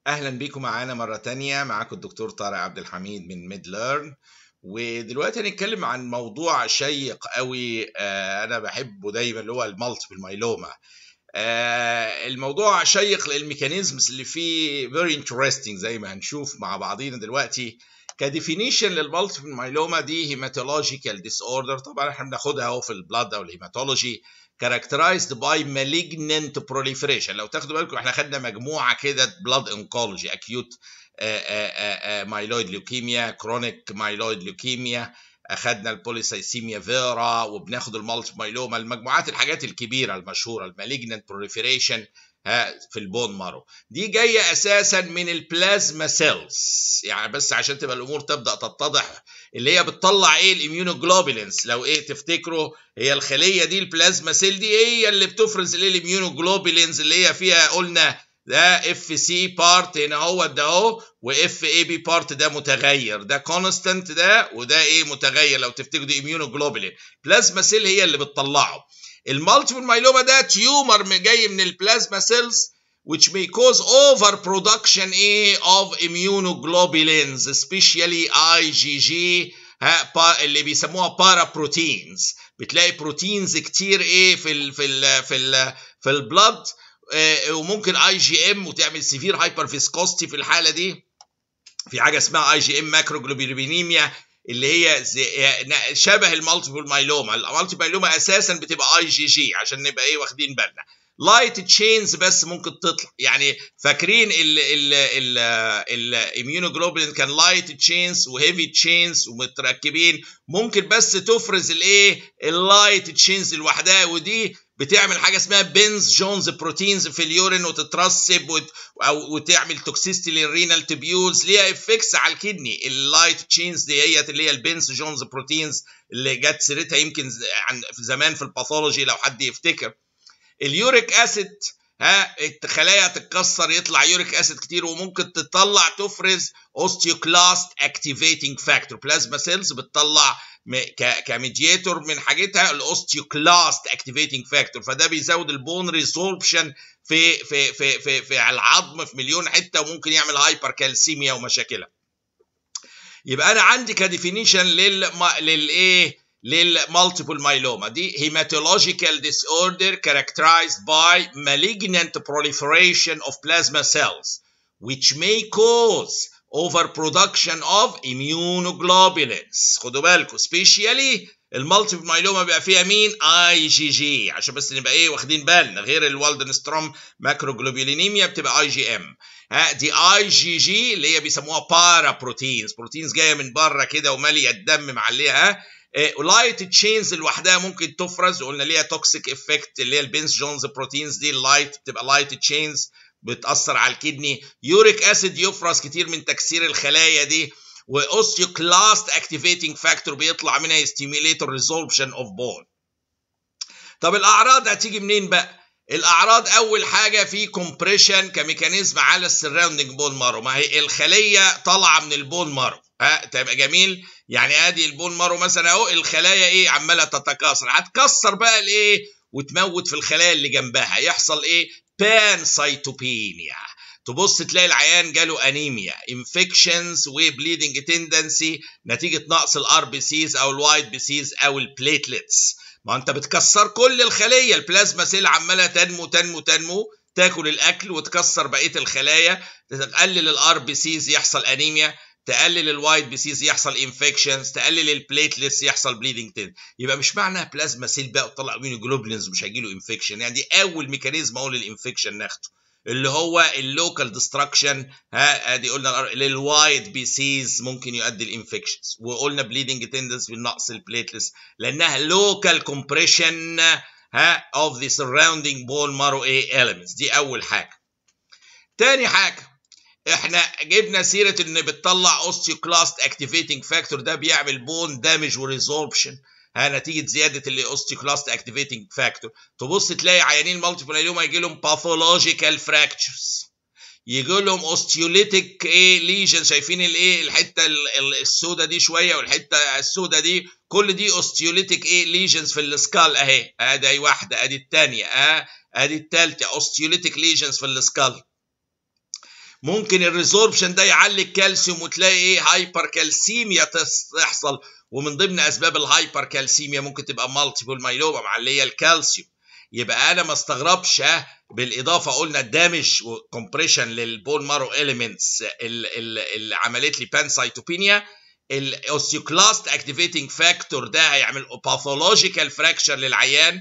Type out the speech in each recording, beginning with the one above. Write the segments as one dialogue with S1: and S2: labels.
S1: اهلا بيكم معانا مره تانية معاكم الدكتور طارق عبد الحميد من ميد ليرن ودلوقتي هنتكلم عن موضوع شيق قوي آه انا بحبه دايما اللي هو المالتيبل مايلوما آه الموضوع شيق للميكانيزمز اللي فيه very interesting زي ما هنشوف مع بعضينا دلوقتي كديفينيشن للمالتيبل مايلوما دي هيماتولوجيكال ديس اوردر طبعا احنا بناخدها اهو في البلاد او الهيماتولوجي characterized by malignant proliferation لو تاخدوا بالكم احنا خدنا مجموعه كده blood oncology acute مايلويد ليوكيميا كرونيك مايلويد ليوكيميا اخدنا البوليسايسيميا فيرا وبناخد المالتي مايلوما المجموعات الحاجات الكبيره المشهوره المالجنانت بروليفريشن في البون مارو دي جايه اساسا من البلازما سيلز يعني بس عشان تبقى الامور تبدا تتضح اللي هي بتطلع ايه الاميونوجلوبولينز لو ايه تفتكروا هي الخليه دي البلازما سيل دي هي اللي بتفرز الايه الاميونوجلوبولينز اللي هي فيها قلنا ده اف سي بارت هنا هو ده اهو واف اي بي بارت ده متغير ده كونستانت ده وده ايه متغير لو تفتكروا دي اميونوجلوبولين بلازما سيل هي اللي بتطلعه المالتيبل مايلوما ده تيومر جاي من البلازما سيلز which may cause overproduction ايه of immunoglobulins especially IgG اللي بيسموها بارا بروتينز بتلاقي بروتينز كتير ايه في ال في ال في ال في البلد وممكن اي جي ام وتعمل سيفير هايبر فيسكوستي في الحاله دي في حاجه اسمها اي جي ام ماكروجلوبينيميا اللي هي شبه المالتيبل مايلوما المالتيبل مايلوما اساسا بتبقى اي جي جي عشان نبقى ايه واخدين بالنا لايت تشينز بس ممكن تطلع يعني فاكرين الاميونوجلوبولين كان لايت تشينز وهيفي تشينز ومتركبين ممكن بس تفرز الايه اللايت تشينز لوحدها ودي بتعمل حاجه اسمها بنز جونز بروتينز في اليورين وتترسب وت... او وتعمل توكسيستي للرينال تبيولز ليها افكس على الكدني اللايت تشينز دي هي اللي هي البنز جونز بروتينز اللي جت سيرتها يمكن عن في زمان في الباثولوجي لو حد يفتكر اليوريك اسيد ها الخلايا تتكسر يطلع يوريك اسيد كتير وممكن تطلع تفرز اوستيوكلاست اكتيفيتنج فاكتور بلازما سيلز بتطلع كميدياتور من حاجتها الاوستيوكلاست اكتيفيتنج فاكتور فده بيزود البون ريزوربشن في في في في في العظم في مليون حته وممكن يعمل هايبر كالسيميا ومشاكلها يبقى انا عندي كديفينيشن لل للايه للمالتيبل مايلوما دي hematological disorder characterized by malignant proliferation of plasma cells which may cause overproduction of immunoglobulins خدوا بالكم سبيشالي المالتيبل مايلوما بيبقى فيها مين اي جي جي عشان بس نبقى ايه واخدين بالنا غير الوالدنستروم ماكروجلوبولينيميا بتبقى اي جي ام ها دي اي جي جي اللي هي بيسموها بارا بروتينز بروتينز جايه من بره كده وماليه الدم معليها لايت تشينز لوحدها ممكن تفرز وقلنا ليها توكسيك افكت اللي هي البنس جونز بروتينز دي اللايت بتبقى لايت تشينز بتاثر على الكدني يوريك اسيد يفرز كتير من تكسير الخلايا دي واوستيوكلاست اكتيفيتنج فاكتور بيطلع منها ستيميليتور ريزولبشن اوف بون طب الاعراض هتيجي منين بقى الاعراض اول حاجه في كومبريشن كميكانيزم على السراوندنج بون مارو ما هي الخليه طالعه من البون مارو ها تبقى جميل يعني ادي البون مارو مثلا اهو الخلايا ايه عماله تتكاثر هتكسر بقى الايه وتموت في الخلايا اللي جنبها يحصل ايه بان سايتوبينيا تبص تلاقي العيان جاله انيميا انفكشنز وبليدنج تندنسي نتيجه نقص الار بي سيز او الوايت بي سيز او البليتلتس ما انت بتكسر كل الخليه البلازما سيل عماله تنمو تنمو تنمو تاكل الاكل وتكسر بقيه الخلايا تقلل الار بي سيز يحصل انيميا تقلل الوايت بيسيز يحصل انفكشنز تقلل البليتلتس يحصل بليدنج تاني يبقى مش معنى بلازما سيل بقى وتطلع اميونوجلوبولينز مش هيجي له انفكشن يعني دي اول ميكانيزم اقول الانفكشن ناخده اللي هو اللوكال ديستراكشن ها ادي قلنا للوايت بيسيز ممكن يؤدي الانفكشنز وقلنا بليدنج تندنس بالنقص البليتلتس لانها لوكال كومبريشن ها اوف ذا سراوندينج بون مارو اي elements دي اول حاجه تاني حاجه احنا جبنا سيره ان بتطلع اوستيوكلاست اكتيفيتنج فاكتور ده بيعمل بون دامج وريزوربشن ها نتيجه زياده الاوستيوكلاست اكتيفيتنج فاكتور تبص تلاقي عيانين مالتيبل مايلوما يجي لهم باثولوجيكال فراكتشرز يجي لهم اوستيوليتيك ايه ليجن شايفين الايه الحته السوداء دي شويه والحته السوداء دي كل دي اوستيوليتيك ايه ليجنز في السكال اهي ادي واحده ادي الثانيه اه ادي الثالثه اوستيوليتيك ليجنز في السكال ممكن الريزوربشن ده يعلي الكالسيوم وتلاقي ايه هايبر كالسيميا تحصل ومن ضمن اسباب الهايبر كالسيميا ممكن تبقى مالتيبل مايلوما معليه الكالسيوم يبقى انا ما استغربش بالاضافه قلنا الدامج وكمبريشن للبون مارو اليمنتس اللي عملت لي بانسايتوبينيا الاوستيوكلاست اكتيفيتنج فاكتور ده هيعمل باثولوجيكال فراكشر للعيان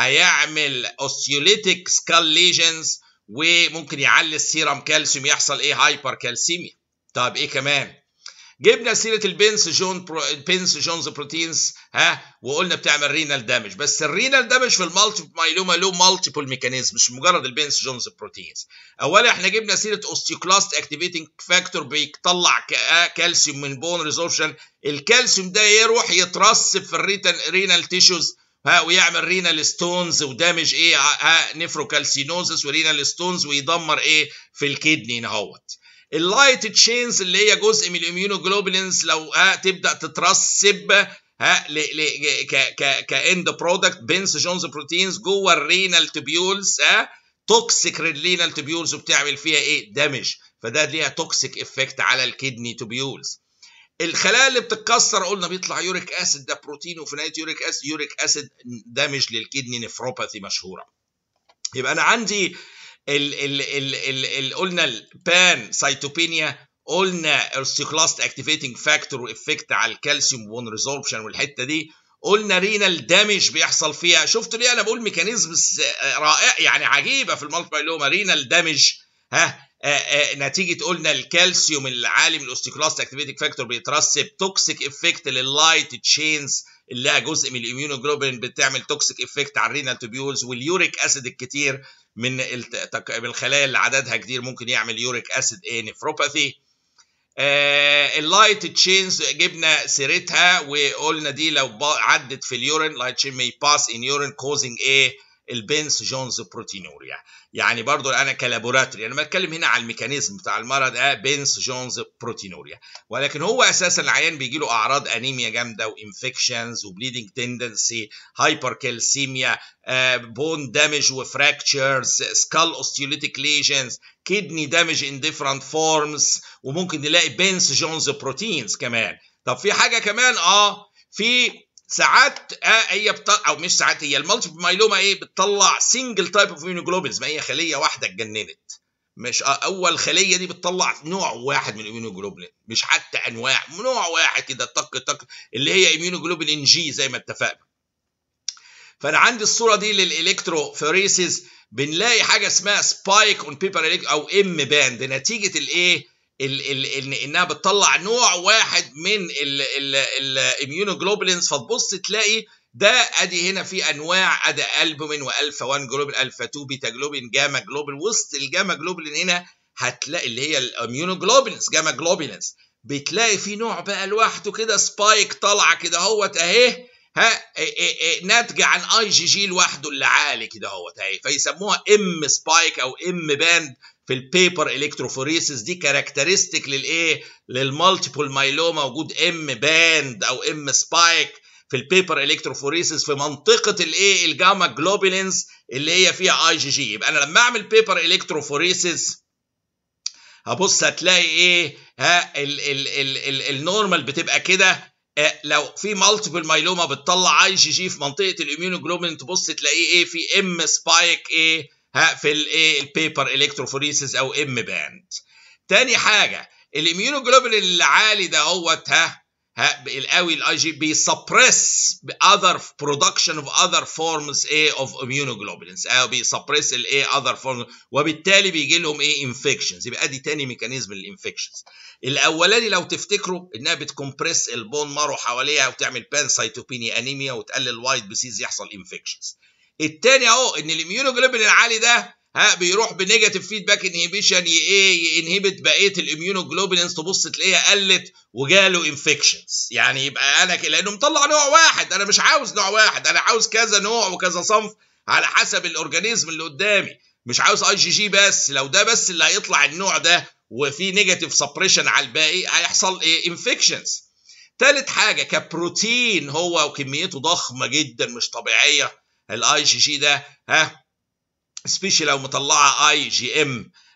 S1: هيعمل اوستيوليتيك سكال ليجنز وممكن يعلي السيرم كالسيوم يحصل ايه هايبر كالسيميا طب ايه كمان جبنا سيره البنس جون برو... البنس جونز بروتينز ها وقلنا بتعمل رينال دامج بس الرينال دامج في المالتيبل مايلوما له مالتيبل ميكانيزم مش مجرد البنس جونز بروتينز اولا احنا جبنا سيره اوستيوكلاست اكتيفيتنج فاكتور بيطلع كالسيوم من بون ريزوربشن الكالسيوم ده يروح يترسب في الرينال تيشوز ها ويعمل رينال ستونز ودامج ايه ها نفروكالسينوزس ورينال ستونز ويدمر ايه في الكدني نهوت اللايت تشينز اللي هي جزء من الاميونوجلوبولينز لو ها تبدا تترسب ها ل ل ك ك كاند برودكت بنس جونز بروتينز جوه الرينال تبيولز ها توكسيك رينال تبيولز وبتعمل فيها ايه دامج فده ليها توكسيك افكت على الكدني تبيولز الخلايا اللي بتتكسر قلنا بيطلع يوريك اسيد ده بروتين وفي نهايه يوريك اسيد يوريك اسيد دامج للكدني نفروباثي مشهوره يبقى انا عندي ال ال ال ال ال قلنا البان سايتوبينيا قلنا السيكلاست اكتيفيتنج فاكتور وافكت على الكالسيوم وون ريزوربشن والحته دي قلنا رينال دامج بيحصل فيها شفتوا ليه انا بقول ميكانيزم رائع يعني عجيبه في المالتي رينال دامج ها آآ آآ نتيجه قلنا الكالسيوم العالي من الاوستيكلاست اكتيفيتنج فاكتور بيترسب توكسيك افكت لللايت تشينز اللي هي جزء من الاميونوجلوبين بتعمل توكسيك افكت على الرينال تبيولز واليوريك اسيد الكتير من الخلايا اللي عددها كتير ممكن يعمل يوريك اسيد ايه نفروباثي آه اللايت تشينز جبنا سيرتها وقلنا دي لو عدت في اليورين لايت تشين مي باس ان يورين كوزنج ايه البنس جونز بروتينوريا يعني برضو انا كلابوراتوري انا بتكلم هنا على الميكانيزم بتاع المرض ده بنس جونز بروتينوريا ولكن هو اساسا العيان بيجي له اعراض انيميا جامده وانفكشنز وبليدنج تندنسي هايبر كالسيميا بون دامج وفراكتشرز سكال اوستيوليتيك ليجنز كدني دامج ان ديفرنت فورمز وممكن نلاقي بنس جونز بروتينز كمان طب في حاجه كمان اه في ساعات آه هي بتطلع او مش ساعات هي المالتيبل مايلوما ايه بتطلع سنجل تايب اوف immunoglobulins ما هي خليه واحده اتجننت مش آه اول خليه دي بتطلع نوع واحد من الاميونوجلوبولين مش حتى انواع نوع واحد كده طق طق اللي هي اميونوجلوبولين جي زي ما اتفقنا فانا عندي الصوره دي للالكتروفوريسيس بنلاقي حاجه اسمها سبايك اون بيبر او ام باند نتيجه الايه ال ال ال انها بتطلع نوع واحد من الاميونوجلوبولينز فتبص تلاقي ده ادي هنا في انواع ادي البومين والفا 1 جلوبين الفا 2 بيتا جلوبين جاما جلوبين وسط الجاما جلوبين هنا هتلاقي اللي هي الاميونوجلوبولينز جاما جلوبولينز بتلاقي في نوع بقى لوحده كده سبايك طالعه كده اهوت اهي ها ناتجه عن اي جي جي لوحده اللي عالي كده اهوت اهي فيسموها ام سبايك او ام باند في البيبر الكتروفوريسيس دي كاركترستيك للايه للمالتيبل مايلوما وجود ام باند او ام سبايك في البيبر الكتروفوريسيس في منطقه الايه الجاما جلوبولينز اللي هي فيها اي جي جي يبقى انا لما اعمل بيبر الكتروفوريسيس هبص هتلاقي ايه ها ال ال ال ال النورمال بتبقى كده لو في مالتيبل مايلوما بتطلع اي جي جي في منطقه الاميونوجلوبولين تبص تلاقيه ايه في ام سبايك ايه ها في الايه البيبر الكتروفوريسيس او ام باند تاني حاجه الاميونوجلوبولين اللي عالي ده هوت ها ها القوي الاي جي بيسبريس other production of other forms ايه of immunoglobulins او بيسبريس الايه other forms وبالتالي بيجي لهم ايه انفكشنز يبقى دي تاني ميكانيزم للانفكشنز الاولاني لو تفتكروا انها بتكمبريس البون مارو حواليها وتعمل بانسايتوبينيا انيميا وتقلل الوايت بيسيز يحصل انفكشنز التاني اهو ان الاميونوجلوبولين العالي ده ها بيروح بنيجاتيف فيدباك انهبيشن ايه ينهبت بقيه الاميونوجلوبولينز تبص تلاقيها قلت وجاله انفكشنز يعني يبقى انا لانه مطلع نوع واحد انا مش عاوز نوع واحد انا عاوز كذا نوع وكذا صنف على حسب الاورجانيزم اللي قدامي مش عاوز اي جي جي بس لو ده بس اللي هيطلع النوع ده وفي نيجاتيف سبريشن على الباقي هيحصل ايه انفكشنز تالت حاجه كبروتين هو وكميته ضخمه جدا مش طبيعيه الاي جي جي ده ها سبيشال لو مطلعه اي جي ام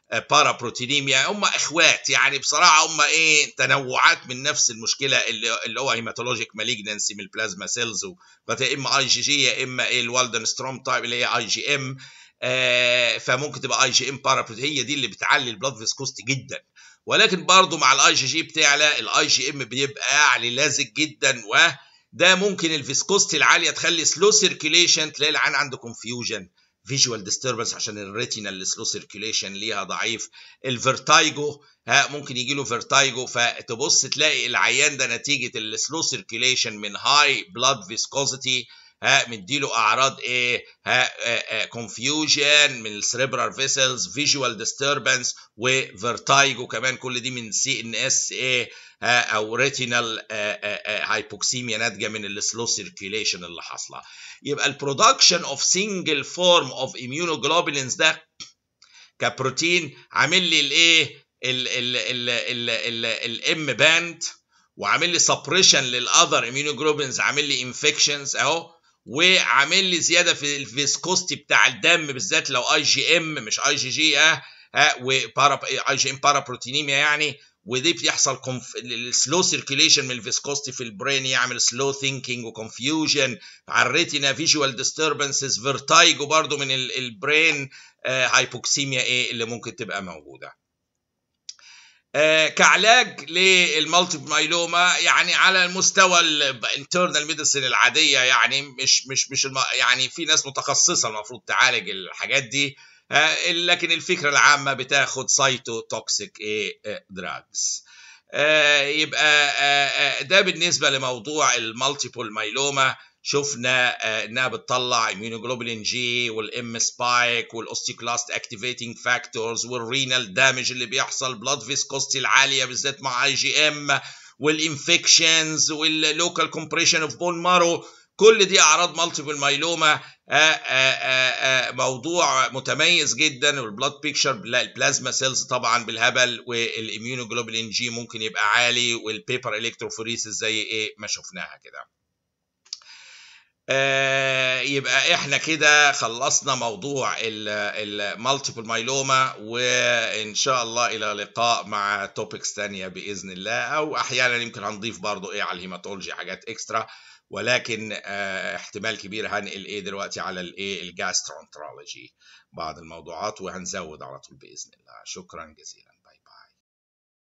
S1: بارابروتينيميا هم اخوات يعني بصراحه هم ايه تنوعات من نفس المشكله اللي, اللي هو هيماتولوجيك مالجنسي من البلازما سيلز يا اما اي جي جي يا اما ايه الوالدن ستروم تايب اللي هي اي جي ام آه فممكن تبقى اي جي ام بارابروتين هي دي اللي بتعلي البلاد فيسكوستي جدا ولكن برضه مع الاي جي جي بتعلى الاي جي ام بيبقى اعلى لازق جدا و ده ممكن الفيسكوستي العاليه تخلي سلو سيركيليشن تلاقي العين عنده كونفيوجن فيجوال ديستربنس عشان الريتينا السلو سيركيليشن ليها ضعيف الفيرتايجو ها ممكن يجي له فيرتايجو فتبص تلاقي العيان ده نتيجه السلو سيركيليشن من هاي بلاد فيسكوزيتي ها مديله اعراض ايه ها كونفيوجن من السريبرال فيسلز فيجوال ديستربنس وفيرتايجو كمان كل دي من سي ان اس ايه او ريتينال هايبوكسيميا ناتجه من السلو سيركيليشن اللي حاصله يبقى البرودكشن اوف سنجل فورم اوف immunoglobulins ده كبروتين عامل لي الايه الام باند وعامل لي سبريشن للاذر immunoglobulins عامل لي انفكشنز اهو وعامل لي زياده في الفيسكوستي بتاع الدم بالذات لو اي جي ام مش اي جي جي اه, آه وبارا اي جي ام بارابروتينيميا يعني ودي بيحصل كونف... السلو سيركيليشن من الفيسكوستي في البرين يعمل سلو ثينكينج وكونفيوجن على الريتينا فيجوال ديستربنسز فيرتايجو برضو من البرين هايبوكسيميا ايه اللي ممكن تبقى موجوده آه كعلاج للمالتيبل مايلوما يعني على المستوى الانترنال ميديسن العاديه يعني مش مش مش الم... يعني في ناس متخصصه المفروض تعالج الحاجات دي آه لكن الفكره العامه بتاخد سايتو توكسيك ايه دراجز آه يبقى ده بالنسبه لموضوع المالتيبل مايلوما شفنا انها بتطلع immunoglobulin جي والام سبايك والاوستيكلاست اكتيفيتنج فاكتورز والرينال دامج اللي بيحصل بلاد فيسكوستي العاليه بالذات مع اي جي ام والانفكشنز واللوكال كومبريشن اوف بون مارو كل دي اعراض مالتيبل مايلوما موضوع متميز جدا والبلاد بيكشر البلازما سيلز طبعا بالهبل والاميونوجلوبولين جي ممكن يبقى عالي والبيبر الكتروفوريسيس زي ايه ما شفناها كده آه يبقى احنا كده خلصنا موضوع المالتيبل مايلوما وان شاء الله الى لقاء مع توبكس تانية باذن الله او احيانا يمكن هنضيف برضو ايه على الهيماتولوجي حاجات اكسترا ولكن آه احتمال كبير هنقل ايه دلوقتي على الايه الجاسترونترولوجي بعض الموضوعات وهنزود على طول باذن الله شكرا جزيلا